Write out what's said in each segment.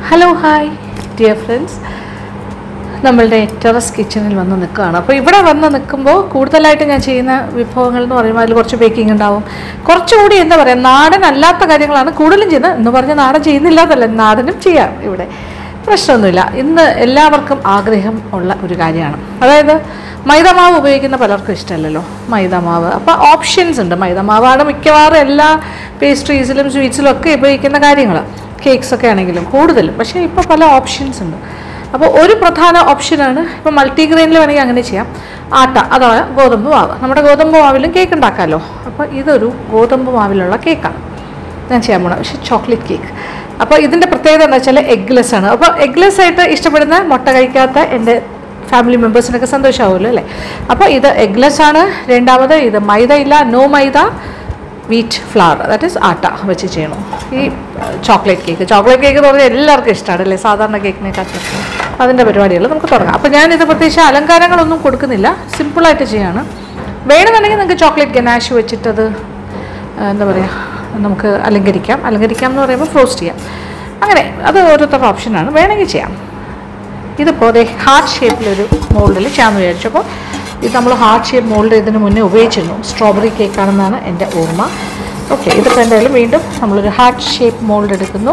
Hello hi dear friends നമ്മളുടെ terrace കിച്ചണിൽ വന്ന് നിൽക്കുകയാണ് അപ്പോൾ ഇവിടെ വന്ന് നിൽക്കുമ്പോൾ കൂടുതലായിട്ട് ഞാൻ ചെയ്യുന്ന വിഭവങ്ങൾ എന്ന് പറയുമ്പോൾ അതിൽ കുറച്ച് ബേക്കിംഗ് ഉണ്ടാവും കുറച്ചുകൂടി എന്താ പറയുക നാടൻ അല്ലാത്ത കാര്യങ്ങളാണ് കൂടുതലും ചെയ്യുന്നത് എന്ന് പറഞ്ഞ് നാടൻ ചെയ്യുന്നില്ല എന്നല്ല നാടനും ചെയ്യാം ഇവിടെ പ്രശ്നമൊന്നുമില്ല ഇന്ന് എല്ലാവർക്കും ആഗ്രഹം ഉള്ള ഒരു കാര്യമാണ് അതായത് മൈദമാവ് ഉപയോഗിക്കുന്ന പലർക്കും ഇഷ്ടമല്ലല്ലോ മൈദമാവ് അപ്പോൾ ഓപ്ഷൻസ് ഉണ്ട് മൈദമാവാണ് മിക്കവാറും എല്ലാ പേസ്ട്രീസിലും സ്വീറ്റ്സിലും ഒക്കെ ഉപയോഗിക്കുന്ന കാര്യങ്ങൾ കേക്ക്സ് ഒക്കെ ആണെങ്കിലും കൂടുതലും പക്ഷേ ഇപ്പോൾ പല ഓപ്ഷൻസ് ഉണ്ട് അപ്പോൾ ഒരു പ്രധാന ഓപ്ഷനാണ് ഇപ്പോൾ മൾട്ടിഗ്രെയിനിൽ വേണമെങ്കിൽ അങ്ങനെ ചെയ്യാം ആട്ട അഥവാ ഗോതമ്പ് മാവ് നമ്മുടെ ഗോതമ്പ് മാവിലും കേക്ക് ഉണ്ടാക്കാമല്ലോ അപ്പോൾ ഇതൊരു ഗോതമ്പ് മാവിലുള്ള കേക്കാണ് ഞാൻ ചെയ്യാൻ പോകണം പക്ഷേ ചോക്ലേറ്റ് കേക്ക് അപ്പോൾ ഇതിൻ്റെ പ്രത്യേകത എന്താ വെച്ചാൽ എഗ്ലെസ് ആണ് അപ്പോൾ എഗ്ലെസ് ആയിട്ട് ഇഷ്ടപ്പെടുന്ന മുട്ട കഴിക്കാത്ത എൻ്റെ ഫാമിലി മെമ്പേഴ്സിനൊക്കെ സന്തോഷമാവുമല്ലോ അല്ലേ അപ്പോൾ ഇത് എഗ്ലെസ് ആണ് രണ്ടാമത് ഇത് മൈദ ഇല്ല no maida wheat flour that is atta വെച്ച് ചെയ്യണം ഈ ചോക്ലേറ്റ് കേക്ക് ചോക്ലേറ്റ് കേക്ക് എന്ന് പറഞ്ഞാൽ എല്ലാവർക്കും ഇഷ്ടമാണ് അല്ലേ സാധാരണ കേക്കിനെക്കാട്ടും അതിൻ്റെ പരിപാടികൾ നമുക്ക് തുടങ്ങാം അപ്പോൾ ഞാനിത് പ്രത്യേകിച്ച് അലങ്കാരങ്ങളൊന്നും കൊടുക്കുന്നില്ല സിമ്പിളായിട്ട് ചെയ്യാണ് വേണമെന്നുണ്ടെങ്കിൽ നിങ്ങൾക്ക് ചോക്ലേറ്റ് ഗനാഷ് വെച്ചിട്ടത് ആ, എന്താ പറയുക നമുക്ക് അലങ്കരിക്കാം അലങ്കരിക്കാം എന്ന് പറയുമ്പോൾ ഫ്രോസ്റ്റ് ചെയ്യാം അങ്ങനെ അത് ഓരോരുത്തരുടെ ഓപ്ഷനാണ് വേണമെങ്കിൽ ചെയ്യാം ഇതിപ്പോൾ അതേ ഹാർട്ട് ഷേപ്പിലൊരു മോൾഡിൽ ചെയ്യാമെന്ന് വിചാരിച്ചപ്പോൾ ഇത് നമ്മൾ ഹാർട്ട് ഷേപ്പ് മോൾഡ് ഇതിന് മുന്നേ ഉപയോഗിച്ചിരുന്നു സ്ട്രോബെറി കേക്കാണെന്നാണ് എൻ്റെ ഓർമ്മ ഓക്കെ ഇതിപ്പോൾ എന്തായാലും വീണ്ടും നമ്മളൊരു ഹാർട്ട് ഷേപ്പ് മോൾഡ് എടുക്കുന്നു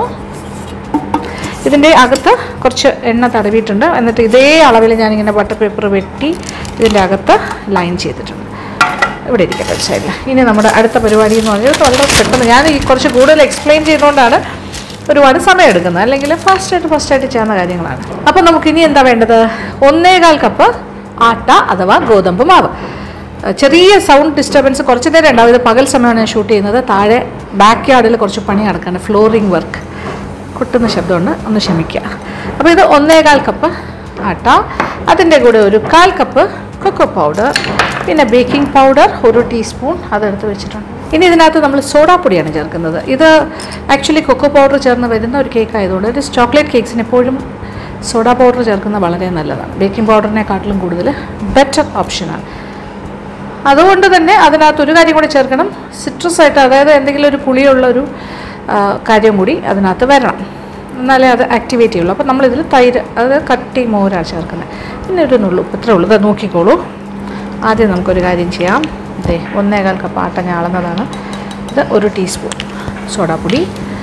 ഇതിൻ്റെ അകത്ത് കുറച്ച് എണ്ണ തടവിയിട്ടുണ്ട് എന്നിട്ട് ഇതേ അളവിൽ ഞാനിങ്ങനെ ബട്ടർ പേപ്പർ വെട്ടി ഇതിൻ്റെ അകത്ത് ലൈൻ ചെയ്തിട്ടുണ്ട് ഇവിടെ ഇരിക്കട്ടെ ഒരു സൈഡിൽ ഇനി നമ്മുടെ അടുത്ത പരിപാടി എന്ന് പറഞ്ഞാൽ വളരെ പെട്ടെന്ന് ഞാൻ ഈ കുറച്ച് കൂടുതൽ എക്സ്പ്ലെയിൻ ചെയ്യുന്നതുകൊണ്ടാണ് ഒരുപാട് സമയം എടുക്കുന്നത് അല്ലെങ്കിൽ ഫാസ്റ്റായിട്ട് ഫാസ്റ്റായിട്ട് ചെയ്യുന്ന കാര്യങ്ങളാണ് അപ്പോൾ നമുക്ക് ഇനി എന്താ വേണ്ടത് ഒന്നേകാൽ കപ്പ് ആട്ട അഥവാ ഗോതമ്പ് മാവ് ചെറിയ സൗണ്ട് ഡിസ്റ്റർബൻസ് കുറച്ച് നേരം ഉണ്ടാവും ഇത് പകൽ സമയമാണ് ഞാൻ ഷൂട്ട് ചെയ്യുന്നത് താഴെ ബാക്ക് യാർഡിൽ കുറച്ച് പണി നടക്കാണ് ഫ്ലോറിംഗ് വർക്ക് കൊട്ടുന്ന ശബ്ദമുണ്ട് ഒന്ന് ക്ഷമിക്കുക അപ്പോൾ ഇത് ഒന്നേകാൽ കപ്പ് ആട്ട അതിൻ്റെ കൂടെ ഒരു കാൽ കപ്പ് കൊക്കോ പൗഡർ പിന്നെ ബേക്കിംഗ് പൗഡർ ഒരു ടീസ്പൂൺ അതെടുത്ത് വെച്ചിട്ടുണ്ട് ഇനി ഇതിനകത്ത് നമ്മൾ സോഡാപ്പൊടിയാണ് ചേർക്കുന്നത് ഇത് ആക്ച്വലി കൊക്കോ പൗഡർ ചേർന്ന് വരുന്ന ഒരു കേക്ക് ആയതുകൊണ്ട് ഒരു ചോക്ലേറ്റ് കേക്ക്സിന് എപ്പോഴും സോഡാ പൗഡർ ചേർക്കുന്നത് വളരെ നല്ലതാണ് ബേക്കിംഗ് പൗഡറിനെക്കാട്ടിലും കൂടുതൽ ബെറ്റർ ഓപ്ഷനാണ് അതുകൊണ്ട് തന്നെ അതിനകത്ത് ഒരു കാര്യം കൂടി ചേർക്കണം സിട്രസ് ആയിട്ട് അതായത് എന്തെങ്കിലും ഒരു പുളിയുള്ള ഒരു ആ, കാര്യം കൂടി അതിനകത്ത് വരണം എന്നാലേ അത് ആക്ടിവേറ്റ് ചെയ്യുള്ളൂ അപ്പോൾ നമ്മളിതിൽ തൈര് അത് കട്ടി മോരാണ് ചേർക്കുന്നത് പിന്നെ ഒരു നുള്ളു ഉപ്പ് ഇത്രേ ഉള്ളൂ ഇത് നോക്കിക്കോളൂ ആദ്യം നമുക്കൊരു കാര്യം ചെയ്യാം ഇതേ ഒന്നേകാൽ കപ്പ് ആട്ട ഞാളുന്നതാണ് ഇത് ഒരു ടീസ്പൂൺ സോഡാപ്പൊടി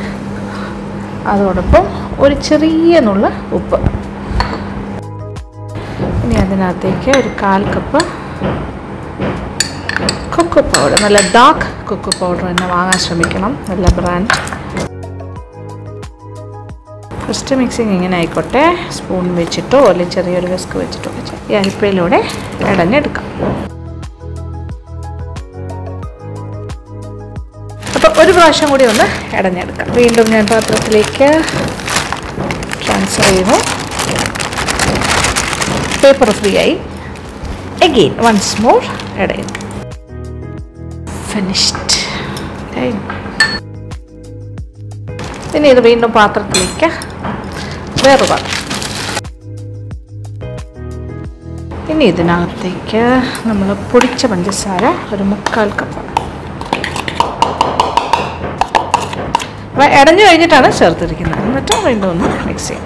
അതോടൊപ്പം ഒരു ചെറിയ നുള്ള ഉപ്പ് ഇനി അതിനകത്തേക്ക് ഒരു കാൽ കപ്പ് കൊക്കോ പൗഡർ നല്ല ഡാർക്ക് കൊക്കോ പൗഡർ തന്നെ വാങ്ങാൻ ശ്രമിക്കണം നല്ല ബ്രാൻഡ് ഫസ്റ്റ് മിക്സിങ് ഇങ്ങനെ ആയിക്കോട്ടെ സ്പൂൺ വെച്ചിട്ടോ അല്ലെങ്കിൽ ചെറിയൊരു വിസ്ക് വെച്ചിട്ടോ ഒക്കെ ചെയ്യാം. ഈ അരിപ്പയിലൂടെ ഇടഞ്ഞെടുക്കാം അപ്പോൾ ഒരു പ്രാവശ്യം കൂടി ഒന്ന് ഇടഞ്ഞെടുക്കാം വീണ്ടും ഞാൻ പാത്രത്തിലേക്ക് ട്രാൻസ്ഫർ ചെയ്യുന്നു പേപ്പർ ഫ്രീ ആയി അഗെയിൻ വൺസ് മോർ ഇടയുന്നു ഫിനിഷ്ഡ് പിന്നെ ഇത് വീണ്ടും പാത്രത്തിലേക്ക് വേറെ പാത്രം ഇനി ഇതിനകത്തേക്ക് നമ്മൾ പൊടിച്ച പഞ്ചസാര ഒരു മുക്കാൽ കപ്പ് അപ്പോൾ ഇടഞ്ഞു കഴിഞ്ഞിട്ടാണ് ചേർത്തിരിക്കുന്നത് എന്നിട്ട് വീണ്ടും ഒന്ന് മിക്സ് ചെയ്യും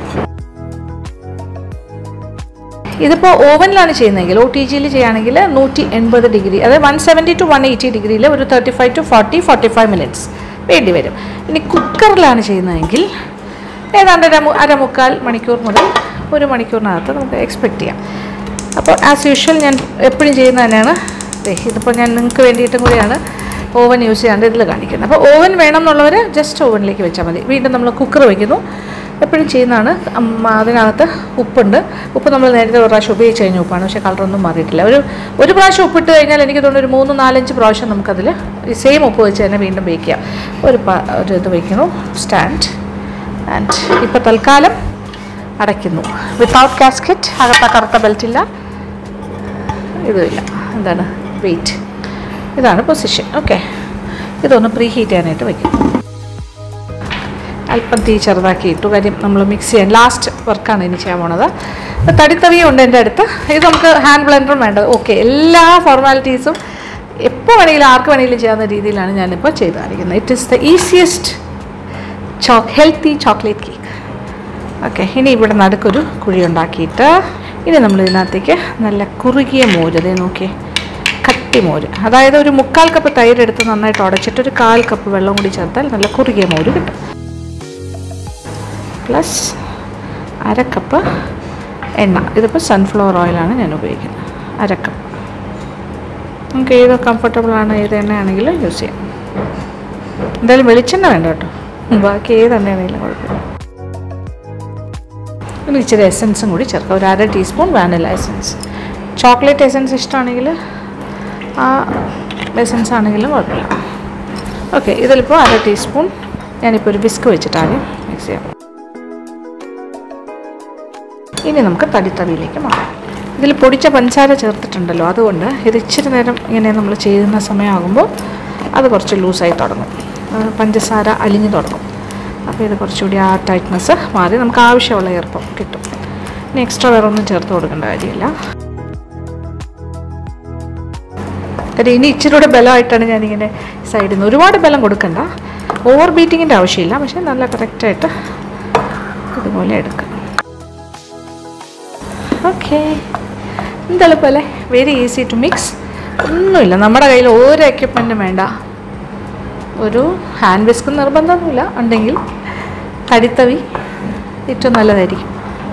ഇതിപ്പോൾ ഓവനിലാണ് ചെയ്യുന്നതെങ്കിൽ ഒ ടി ജിയിൽ ചെയ്യുകയാണെങ്കിൽ നൂറ്റി എൺപത് ഡിഗ്രി അതായത് one seventy two one eighty ഡിഗ്രിയിൽ ഒരു thirty five to forty forty five minutes വേണ്ടി വരും ഇനി കുക്കറിലാണ് ചെയ്യുന്നതെങ്കിൽ ഏതാണ്ട് ഒരു മു- അരമുക്കാൽ മണിക്കൂർ മുതൽ ഒരു മണിക്കൂറിനകത്ത് നമുക്ക് എക്സ്പെക്റ്റ് ചെയ്യാം അപ്പോൾ ആസ് യൂഷ്വൽ ഞാൻ എപ്പോഴും ചെയ്യുന്ന തന്നെയാണ് ദേ ഇതിപ്പോൾ ഞാൻ നിങ്ങൾക്ക് വേണ്ടിയിട്ടും കൂടിയാണ് ഓവൻ യൂസ് ചെയ്യാണ്ട് ഇതിൽ കാണിക്കുന്നത് അപ്പോൾ ഓവൻ വേണം എന്നുള്ളവർ ജസ്റ്റ് ഓവനിലേക്ക് വെച്ചാൽ മതി വീണ്ടും നമ്മൾ കുക്കർ വയ്ക്കുന്നു എപ്പോഴും ചെയ്യുന്നതാണ് ഉം, അതിനകത്ത് ഉപ്പുണ്ട് ഉപ്പ് നമ്മൾ നേരത്തെ ഒരു പ്രാവശ്യം ഉപയോഗിച്ച് കഴിഞ്ഞ ഉപ്പാണ് പക്ഷേ കളറൊന്നും മാറിയിട്ടില്ല ഒരു ഒരു പ്രാവശ്യം ഉപ്പിട്ട് കഴിഞ്ഞാൽ എനിക്ക് തോന്നുന്നു ഒരു മൂന്ന് നാലഞ്ച് പ്രാവശ്യം നമുക്കതിൽ ഈ സെയിം ഉപ്പ് വെച്ച് തന്നെ വീണ്ടും ബേക്ക് ചെയ്യാം ഒരു പ ഒരു ഇത് വയ്ക്കുന്നു സ്റ്റാൻഡ് ആൻഡ് ഇപ്പോൾ തൽക്കാലം അടയ്ക്കുന്നു വിത്തൗട്ട് കാസ്കറ്റ് അകത്ത കറുത്ത ബെൽറ്റില്ല ഇതുമില്ല എന്താണ് വെയിറ്റ് ഇതാണ് പൊസിഷൻ ഓക്കെ ഇതൊന്ന് പ്രീ ഹീറ്റ് ചെയ്യാനായിട്ട് വയ്ക്കും അല്പം തീ ചെറുതാക്കി ഇട്ടു കാര്യം നമ്മൾ മിക്സ് ചെയ്യാൻ ലാസ്റ്റ് വർക്കാണ് ഇനി ചെയ്യാൻ പോണത് തടിത്തവിയും ഉണ്ട് എൻ്റെ അടുത്ത് ഇത് നമുക്ക് ഹാൻഡ് ബ്ലെൻഡറും വേണ്ടത് ഓക്കെ എല്ലാ ഫോർമാലിറ്റീസും എപ്പോൾ വേണമെങ്കിലും ആർക്ക് വേണമെങ്കിലും ചെയ്യാവുന്ന രീതിയിലാണ് ഞാനിപ്പോൾ ചെയ്ത് കാണിക്കുന്നത് ഇറ്റ് ഈസ് ദ ഈസിയസ്റ്റ് ചോ ഹെൽത്തി ചോക്ലേറ്റ് കേക്ക് ഓക്കെ ഇനി ഇവിടെ നടുക്കൊരു കുഴി ഉണ്ടാക്കിയിട്ട് ഇനി നമ്മൾ ഇതിനകത്തേക്ക് നല്ല കുറുകിയ മോര് അതേ നോക്കിയേ കട്ടി മോര് അതായത് ഒരു മുക്കാൽ കപ്പ് തൈര് എടുത്ത് നന്നായിട്ട് ഉടച്ചിട്ട് ഒരു കാൽ കപ്പ് വെള്ളം കൂടി ചേർത്താൽ നല്ല കുറുകിയ മോര് കിട്ടും പ്ലസ് അര കപ്പ് എണ്ണ ഇതിപ്പോൾ സൺഫ്ലവർ ഓയിലാണ് ഞാൻ ഉപയോഗിക്കുന്നത് അര കപ്പ് നമുക്ക് ഏത് കംഫർട്ടബിൾ ആണ് ഏത് എണ്ണയാണെങ്കിലും യൂസ് ചെയ്യാം എന്തായാലും വെളിച്ചെണ്ണ വേണ്ട കേട്ടോ ബാക്കി ഏത് എണ്ണയാണെങ്കിലും കുഴപ്പമില്ല ഒരു ഇച്ചിരി എസൻസും കൂടി ചേർക്കാം ഒരു അര teaspoon vanilla essence chocolate essence ഇഷ്ടമാണെങ്കിൽ ആ എസൻസ് ആണെങ്കിലും കുഴപ്പമില്ല ഓക്കെ ഇതിലിപ്പോൾ അര ടീസ്പൂൺ ഞാനിപ്പോൾ ഒരു ബിസ്ക് വെച്ചിട്ടാണ് മിക്സ് ചെയ്യാം ഇനി നമുക്ക് തടിത്തവിയിലേക്ക് മാറാം ഇതിൽ പൊടിച്ച പഞ്ചസാര ചേർത്തിട്ടുണ്ടല്ലോ അതുകൊണ്ട് ഇത് ഇച്ചിരി നേരം ഇങ്ങനെ നമ്മൾ ചെയ്യുന്ന സമയമാകുമ്പോൾ അത് കുറച്ച് ലൂസായി തുടങ്ങും ആ, പഞ്ചസാര അലിഞ്ഞു തുടങ്ങും അപ്പോൾ ഇത് കുറച്ചുകൂടി ആ ടൈറ്റ്നസ് മാറി നമുക്ക് ആവശ്യമുള്ള ഈർപ്പം കിട്ടും ഇനി എക്സ്ട്രാ വേറെ ഒന്നും ചേർത്ത് കൊടുക്കേണ്ട കാര്യമില്ല കാര്യം ഇനി ഇച്ചിരി കൂടെ ബലമായിട്ടാണ് ഞാനിങ്ങനെ സൈഡിൽ നിന്ന് ഒരുപാട് ബലം കൊടുക്കണ്ട ഓവർ ബീറ്റിങ്ങിൻ്റെ ആവശ്യമില്ല പക്ഷേ നല്ല കറക്റ്റായിട്ട് ഇതുപോലെ എടുക്കാം ഓക്കെ എന്തെളുപ്പല്ലേ വെരി ഈസി ടു മിക്സ് ഒന്നുമില്ല നമ്മുടെ കയ്യിൽ ഒരു എക്യുപ്മെൻറ്റും വേണ്ട ഒരു ഹാൻഡ് വിസ്ക് നിർബന്ധമൊന്നുമില്ല ഉണ്ടെങ്കിൽ തടിത്തവി ഏറ്റവും നല്ലതായിരിക്കും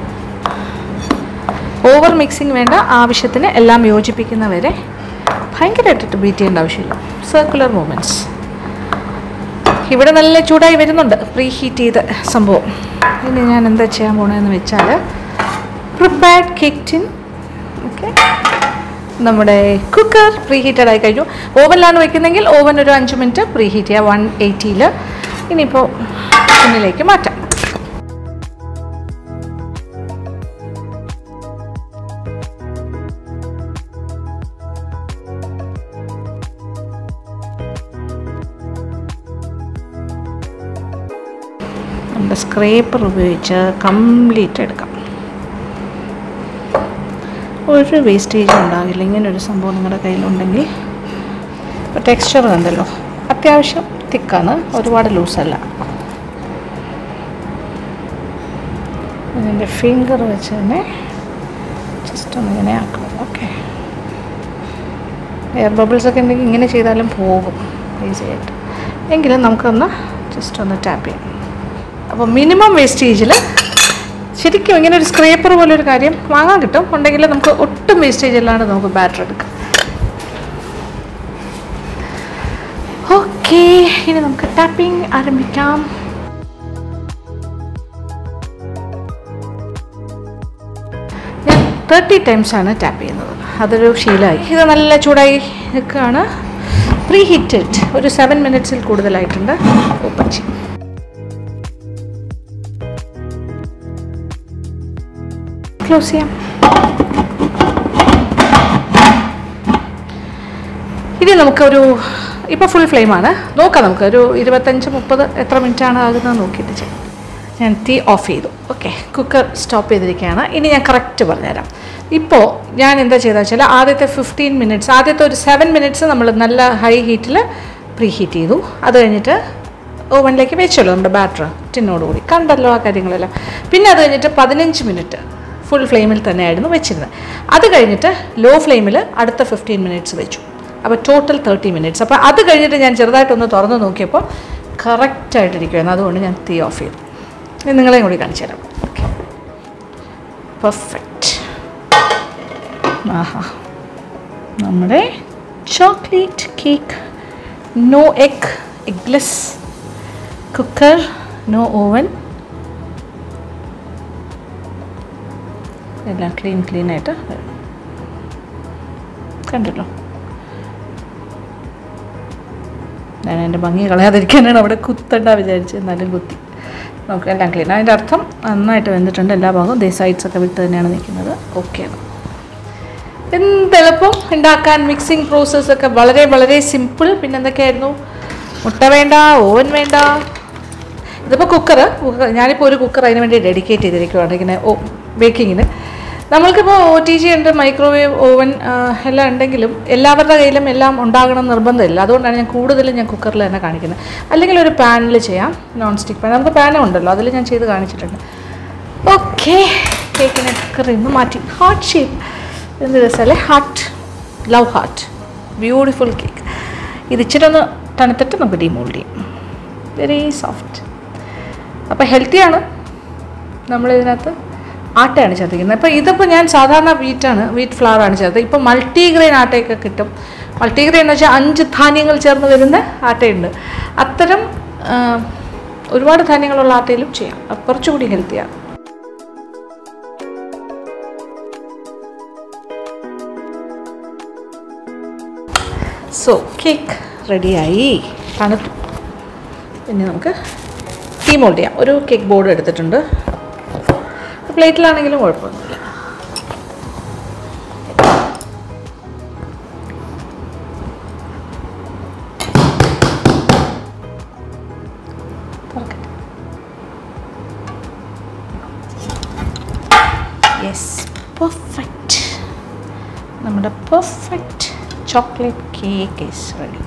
ഓവർ മിക്സിങ് വേണ്ട ആവശ്യത്തിന് എല്ലാം യോജിപ്പിക്കുന്നവരെ ഭയങ്കരമായിട്ടിട്ട് ബീറ്റ് ചെയ്യേണ്ട ആവശ്യമില്ല സർക്കുലർ മൂവ്മെൻറ്റ്സ് ഇവിടെ നല്ല ചൂടായി വരുന്നുണ്ട് പ്രീ ഹീറ്റ് ചെയ്ത സംഭവം ഇനി ഞാൻ എന്താ ചെയ്യാൻ പോണതെന്ന് വെച്ചാൽ പ്രിപ്പയർഡ് കേക്ക് ടിൻ ഓക്കെ നമ്മുടെ കുക്കർ പ്രീ ഹീറ്റഡ് ആയി കഴിഞ്ഞു ഓവനിലാണ് വെക്കുന്നതെങ്കിൽ ഓവൻ ഒരു അഞ്ച് മിനിറ്റ് പ്രീ ഹീറ്റ് ചെയ്യുക വൺ എയ്റ്റിയിൽ ഇനിയിപ്പോൾ ടിന്നിലേക്ക് മാറ്റാം നമ്മുടെ സ്ക്രേപ്പർ ഉപയോഗിച്ച് കംപ്ലീറ്റ് എടുക്കാം ഒരു വേസ്റ്റേജും ഉണ്ടാകില്ല ഇങ്ങനെ ഒരു സംഭവം നിങ്ങളുടെ കയ്യിലുണ്ടെങ്കിൽ ഇപ്പോൾ ടെക്സ്ചർ കണ്ടല്ലോ അത്യാവശ്യം തിക്കാണ് ഒരുപാട് ലൂസല്ല അതിൻ്റെ ഫിംഗർ വെച്ച് തന്നെ ജസ്റ്റ് ഒന്ന് ഇങ്ങനെ ആക്കണം ഓക്കെ എയർ ബബിൾസ് ഒക്കെ ഉണ്ടെങ്കിൽ ഇങ്ങനെ ചെയ്താലും പോകും ഈസി ആയിട്ട് എങ്കിലും നമുക്കൊന്ന് ജസ്റ്റ് ഒന്ന് ടാപ്പ് ചെയ്യാം അപ്പോൾ മിനിമം വേസ്റ്റേജിൽ ശരിക്കും ഇങ്ങനെ ഒരു സ്ക്രേപ്പർ പോലെ ഒരു കാര്യം വാങ്ങാൻ കിട്ടും ഉണ്ടെങ്കിൽ നമുക്ക് ഒട്ടും വേസ്റ്റേജ് ഇല്ലാണ്ട് നമുക്ക് ബാറ്റർ എടുക്കാം ഓക്കെ ഇനി നമുക്ക് ടാപ്പിംഗ് ആരംഭിക്കാം ഞാൻ തേർട്ടി ടൈംസ് ആണ് ടാപ്പ് ചെയ്യുന്നത് അതൊരു ശീലമായി ഇത് നല്ല ചൂടായി നിൽക്കുകയാണ് പ്രീ ഹീറ്റഡ് ഒരു സെവൻ മിനിറ്റ്സിൽ കൂടുതലായിട്ടുണ്ട് ഓപ്പൺ ചെയ്യും ക്ലോസ് ചെയ്യാം ഇനി നമുക്കൊരു ഇപ്പോൾ ഫുൾ ഫ്ലെയിമാണ് നോക്കാം നമുക്ക് ഒരു ഇരുപത്തഞ്ച് മുപ്പത് എത്ര മിനിറ്റാണ് ആകുന്നത് നോക്കിയിട്ട് ചെയ്യാം ഞാൻ തീ ഓഫ് ചെയ്തു ഓക്കെ കുക്കർ സ്റ്റോപ്പ് ചെയ്തിരിക്കുകയാണ് ഇനി ഞാൻ കറക്റ്റ് പറഞ്ഞുതരാം ഇപ്പോൾ ഞാൻ എന്താ ചെയ്തതെന്ന് വെച്ചാൽ ആദ്യത്തെ ഫിഫ്റ്റീൻ മിനിറ്റ്സ് ആദ്യത്തെ ഒരു സെവൻ മിനിറ്റ്സ് നമ്മൾ നല്ല ഹൈ ഹീറ്റിൽ പ്രീ ഹീറ്റ് ചെയ്തു അത് കഴിഞ്ഞിട്ട് ഓവനിലേക്ക് വെച്ചല്ലോ നമ്മുടെ ബാറ്റർ ടിന്നോടുകൂടി കണ്ടല്ലോ ആ കാര്യങ്ങളെല്ലാം പിന്നെ അത് കഴിഞ്ഞിട്ട് പതിനഞ്ച് മിനിറ്റ് ഫുൾ ഫ്ലെയിമിൽ തന്നെയായിരുന്നു വെച്ചിരുന്നത് അത് കഴിഞ്ഞിട്ട് ലോ ഫ്ലെയിമിൽ അടുത്ത ഫിഫ്റ്റീൻ മിനിറ്റ്സ് വെച്ചു അപ്പോൾ ടോട്ടൽ തേർട്ടി മിനിറ്റ്സ് അപ്പോൾ അത് കഴിഞ്ഞിട്ട് ഞാൻ ചെറുതായിട്ടൊന്ന് തുറന്ന് നോക്കിയപ്പോൾ കറക്റ്റായിട്ടിരിക്കുമായിരുന്നു അതുകൊണ്ട് ഞാൻ തീ ഓഫ് ചെയ്തു ഇനി നിങ്ങളെയും കൂടി കാണിച്ചു തരാം ഓക്കെ പെർഫെക്റ്റ് ആഹാ നമ്മുടെ chocolate cake no egg eggless cooker no oven എല്ലാം ക്ലീൻ ക്ലീൻ ആയിട്ട് വരും കണ്ടല്ലോ ഞാൻ എൻ്റെ ഭംഗി കളയാതിരിക്കാനാണ് അവിടെ കുത്തണ്ട വിചാരിച്ച് എന്നാലും കുത്തി നമുക്ക് എല്ലാം ക്ലീൻ അതിൻ്റെ അർത്ഥം നന്നായിട്ട് വെന്തിട്ടുണ്ട് എല്ലാ ഭാഗവും ദേ സൈഡ്സ് ഒക്കെ വിട്ട് തന്നെയാണ് നിൽക്കുന്നത് ഓക്കെയാണ് എന്തെളുപ്പം ഉണ്ടാക്കാൻ മിക്സിംഗ് പ്രോസസ്സ് ഒക്കെ വളരെ വളരെ സിമ്പിൾ പിന്നെ എന്തൊക്കെയായിരുന്നു മുട്ട വേണ്ട ഓവൻ വേണ്ട ഇതിപ്പോൾ കുക്കർ ഞാനിപ്പോൾ ഒരു കുക്കർ അതിന് വേണ്ടി ഡെഡിക്കേറ്റ് ചെയ്തിരിക്കുകയാണ് ഇങ്ങനെ ഓ ബേക്കിങ്ങിന് നമ്മൾക്കിപ്പോൾ ഒ ടി ജി ഉണ്ട് മൈക്രോവേവ് ഓവൻ എല്ലാം ഉണ്ടെങ്കിലും എല്ലാവരുടെ കയ്യിലും എല്ലാം ഉണ്ടാകണം നിർബന്ധമില്ല അതുകൊണ്ടാണ് ഞാൻ കൂടുതലും ഞാൻ കുക്കറിൽ തന്നെ കാണിക്കുന്നത് അല്ലെങ്കിൽ ഒരു പാനിൽ ചെയ്യാം നോൺ സ്റ്റിക്ക് പാൻ നമുക്ക് പാനും ഉണ്ടല്ലോ അതിൽ ഞാൻ ചെയ്ത് കാണിച്ചിട്ടുണ്ട് ഓക്കെ കേക്കിനെ ക്രീം മാറ്റി ഹാർട്ട് ഷേപ്പ് എന്ത് രസമല്ലേ heart love heart beautiful cake ഇത് ഇച്ചിരി ഒന്ന് തണുത്തിട്ട് നമുക്ക് ഡിമോൾഡ് ചെയ്യും വെരി സോഫ്റ്റ് അപ്പോൾ ഹെൽത്തിയാണ് നമ്മളിതിനകത്ത് ആട്ടയാണ് ചേർത്തിരിക്കുന്നത് അപ്പോൾ ഇതിപ്പോൾ ഞാൻ സാധാരണ വീറ്റാണ് വീറ്റ് ഫ്ലവർ ആണ് ചേർത്തത് ഇപ്പോൾ മൾട്ടിഗ്രെയിൻ ആട്ടയൊക്കെ കിട്ടും മൾട്ടിഗ്രെയിൻ എന്ന് വെച്ചാൽ അഞ്ച് ധാന്യങ്ങൾ ചേർന്ന് വരുന്ന ആട്ടയുണ്ട് അത്തരം ആ, ഒരുപാട് ധാന്യങ്ങളുള്ള ആട്ടയിലും ചെയ്യാം അപ്പോൾ കുറച്ചുകൂടി ഹെൽത്തിയാണ് സോ കേക്ക് റെഡിയായി തണുത്തു ഇനി നമുക്ക് ടീ മോൾഡ് ചെയ്യാം ഒരു കേക്ക് ബോർഡ് എടുത്തിട്ടുണ്ട് പ്ലേറ്റിലാണെങ്കിലും കുഴപ്പമൊന്നുമില്ല യെസ് പെർഫെക്റ്റ് നമ്മുടെ perfect chocolate cake is ready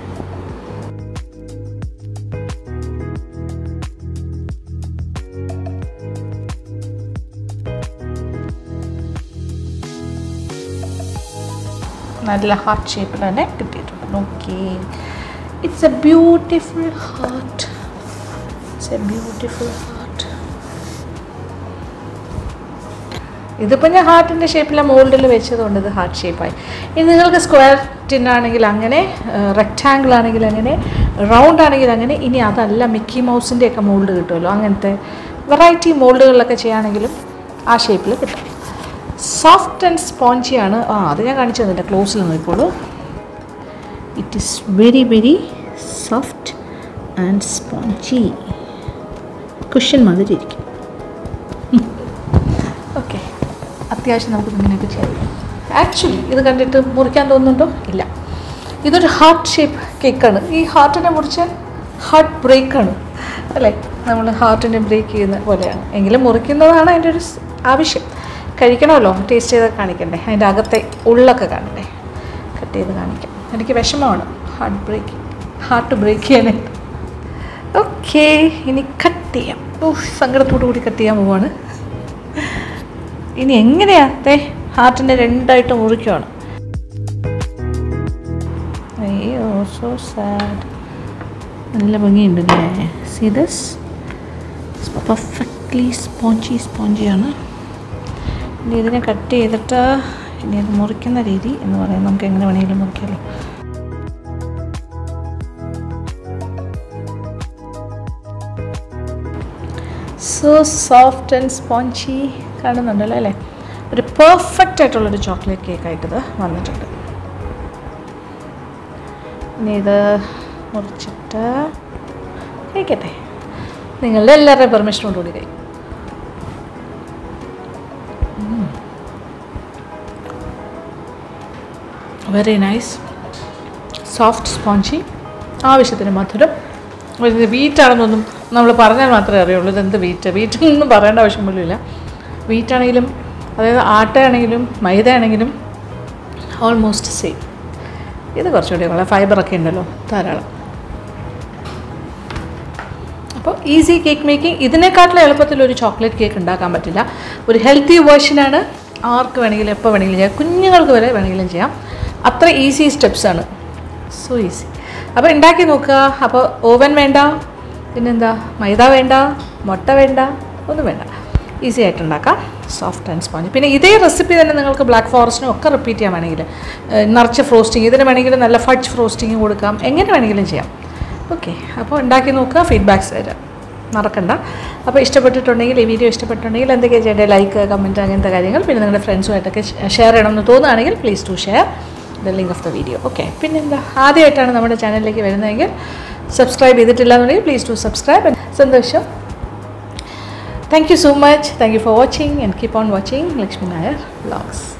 നല്ല ഹാർട്ട് ഷേപ്പിൽ തന്നെ കിട്ടിയിട്ടുണ്ട് നോക്കി it's a beautiful heart it's a beautiful heart ഇതിപ്പോൾ ഞാൻ ഹാർട്ടിൻ്റെ ഷേപ്പിലെ മോൾഡിൽ വെച്ചതുകൊണ്ട് ഇത് ഹാർട്ട് ഷേപ്പായി ഇനി നിങ്ങൾക്ക് സ്ക്വയർ ടിന്നാണെങ്കിൽ അങ്ങനെ റെക്റ്റാങ്കിൾ ആണെങ്കിൽ അങ്ങനെ റൗണ്ട് ആണെങ്കിൽ അങ്ങനെ ഇനി അതല്ല മിക്കി മൗസിൻ്റെ ഒക്കെ മോൾഡ് കിട്ടുമല്ലോ അങ്ങനത്തെ വെറൈറ്റി മോൾഡുകളിലൊക്കെ ചെയ്യുകയാണെങ്കിലും ആ ഷേപ്പിൽ കിട്ടും സോഫ്റ്റ് ആൻഡ് സ്പോഞ്ചിയാണ് ആ അത് ഞാൻ കാണിച്ചു തന്നില്ല ക്ലോസിൽ നോക്കിക്കോളൂ it is very very soft and spongy cushion മാതിരി ഇരിക്കും ഓക്കെ അത്യാവശ്യം നമുക്ക് ഇങ്ങനെയൊക്കെ ചെയ്യാം ആക്ച്വലി ഇത് കണ്ടിട്ട് മുറിക്കാൻ തോന്നുന്നുണ്ടോ ഇല്ല ഇതൊരു ഹാർട്ട് ഷേപ്പ് കേക്കാണ് ഈ ഹാർട്ടിനെ മുറിച്ചാൽ ഹാർട്ട് ബ്രേക്കാണ് അല്ലേ നമ്മൾ ഹാർട്ടിനെ ബ്രേക്ക് ചെയ്യുന്ന പോലെയാണ് എങ്കിലും മുറിക്കുന്നതാണ് അതിൻ്റെ ഒരു സ് ആവശ്യം കഴിക്കണമല്ലോ ടേസ്റ്റ് ചെയ്ത് കാണിക്കണ്ടേ അതിൻ്റെ അകത്തെ ഉള്ളൊക്കെ കാണണ്ടേ കട്ട് ചെയ്ത് കാണിക്കാം എനിക്ക് വിഷമമാണ് ഹാർട്ട് ബ്രേക്ക് ഹാർട്ട് ബ്രേക്ക് ചെയ്യാനായിട്ട് ഓക്കെ ഇനി കട്ട് ചെയ്യാം ഓ സങ്കടത്തോടു കൂടി കട്ട് ചെയ്യാൻ പോവാണ് ഇനി എങ്ങനെയാ ദേ ഹാർട്ടിനെ രണ്ടായിട്ട് മുറിക്കുവാണ് അയ്യോ സോ സാഡ് നല്ല ഭംഗിയുണ്ട് അല്ലേ സി ദസ് പെർഫെക്റ്റ്ലി സ്പോഞ്ചി സ്പോഞ്ചിയാണ് ഇനി ഇതിനെ കട്ട് ചെയ്തിട്ട് ഇനി ഇത് മുറിക്കുന്ന രീതി എന്ന് പറയുന്നത് നമുക്ക് എങ്ങനെ വേണമെങ്കിലും മുറിക്കാമല്ലോ സോ സോഫ്റ്റ് ആൻഡ് സ്പോഞ്ചി കാണുന്നുണ്ടല്ലോ അല്ലേ ഒരു പെർഫെക്റ്റ് ആയിട്ടുള്ളൊരു ചോക്ലേറ്റ് കേക്കായിട്ടിത് വന്നിട്ടുണ്ട് ഇനി ഇത് മുറിച്ചിട്ട് കഴിക്കട്ടെ നിങ്ങളുടെ എല്ലാവരുടെയും പെർമിഷനോടുകൂടി കഴിക്കും വെരി നൈസ് സോഫ്റ്റ് സ്പോഞ്ചി ആവശ്യത്തിന് മധുരം ഇത് വീറ്റാണെന്നൊന്നും നമ്മൾ പറഞ്ഞാൽ മാത്രമേ അറിയുള്ളൂ ഇതെന്ത് വീറ്റ് വീറ്റൊന്നും പറയേണ്ട ആവശ്യം പോലും ഇല്ല വീറ്റാണെങ്കിലും അതായത് ആട്ടയാണെങ്കിലും മൈദയാണെങ്കിലും ഓൾമോസ്റ്റ് സെയിം ഇത് കുറച്ചുകൂടി കൊള്ളാം ഫൈബറൊക്കെ ഉണ്ടല്ലോ ധാരാളം അപ്പോൾ ഈസി കേക്ക് മേക്കിംഗ് ഇതിനെക്കാട്ടിലും എളുപ്പത്തിൽ ഒരു ചോക്ലേറ്റ് കേക്ക് ഉണ്ടാക്കാൻ പറ്റില്ല ഒരു ഹെൽത്തി വേർഷനാണ് ആർക്ക് വേണമെങ്കിലും എപ്പോൾ വേണമെങ്കിലും ചെയ്യാം കുഞ്ഞുങ്ങൾക്ക് വരെ വേണമെങ്കിലും ചെയ്യാം അത്ര ഈസി സ്റ്റെപ്സാണ് സോ ഈസി അപ്പോൾ ഉണ്ടാക്കി നോക്കുക അപ്പോൾ ഓവൻ വേണ്ട പിന്നെന്താ മൈദ വേണ്ട മുട്ട വേണ്ട ഒന്നും വേണ്ട ഈസി ആയിട്ട് ഉണ്ടാക്കാം സോഫ്റ്റ് ആൻഡ് സ്പോഞ്ച് പിന്നെ ഇതേ റെസിപ്പി തന്നെ നിങ്ങൾക്ക് ബ്ലാക്ക് ഫോറസ്റ്റിനും ഒക്കെ റിപ്പീറ്റ് ചെയ്യാൻ വേണമെങ്കിൽ ഏഹ്, നിറച്ച് ഫ്രോസ്റ്റിംഗ് ഇതിന് വേണമെങ്കിൽ നല്ല ഫഡ്ജ് ഫ്രോസ്റ്റിംഗ് കൊടുക്കാം എങ്ങനെ വേണമെങ്കിലും ചെയ്യാം ഓക്കെ അപ്പോൾ ഉണ്ടാക്കി നോക്കുക ഫീഡ്ബാക്ക്സ് തരാം മറക്കണ്ട അപ്പോൾ ഇഷ്ടപ്പെട്ടിട്ടുണ്ടെങ്കിൽ ഈ വീഡിയോ ഇഷ്ടപ്പെട്ടിട്ടുണ്ടെങ്കിൽ എന്തൊക്കെയാണ് ചെയ്യേണ്ടത് ലൈക്ക് കമൻറ്റ് അങ്ങനത്തെ കാര്യങ്ങൾ പിന്നെ നിങ്ങളുടെ ഫ്രണ്ട്സുമായിട്ടൊക്കെ ഷെയർ ചെയ്യണമെന്ന് തോന്നുകയാണെങ്കിൽ please to share the link of the video okay പിന്നെന്താ ആദ്യമായിട്ടാണ് നമ്മുടെ ചാനലിലേക്ക് വരുന്നതെങ്കിൽ സബ്സ്ക്രൈബ് ചെയ്തിട്ടില്ല എന്നുണ്ടെങ്കിൽ പ്ലീസ് ടു സബ്സ്ക്രൈബ് സന്തോഷം thank you so much thank you for watching and keep on watching Lakshmi Nair vlogs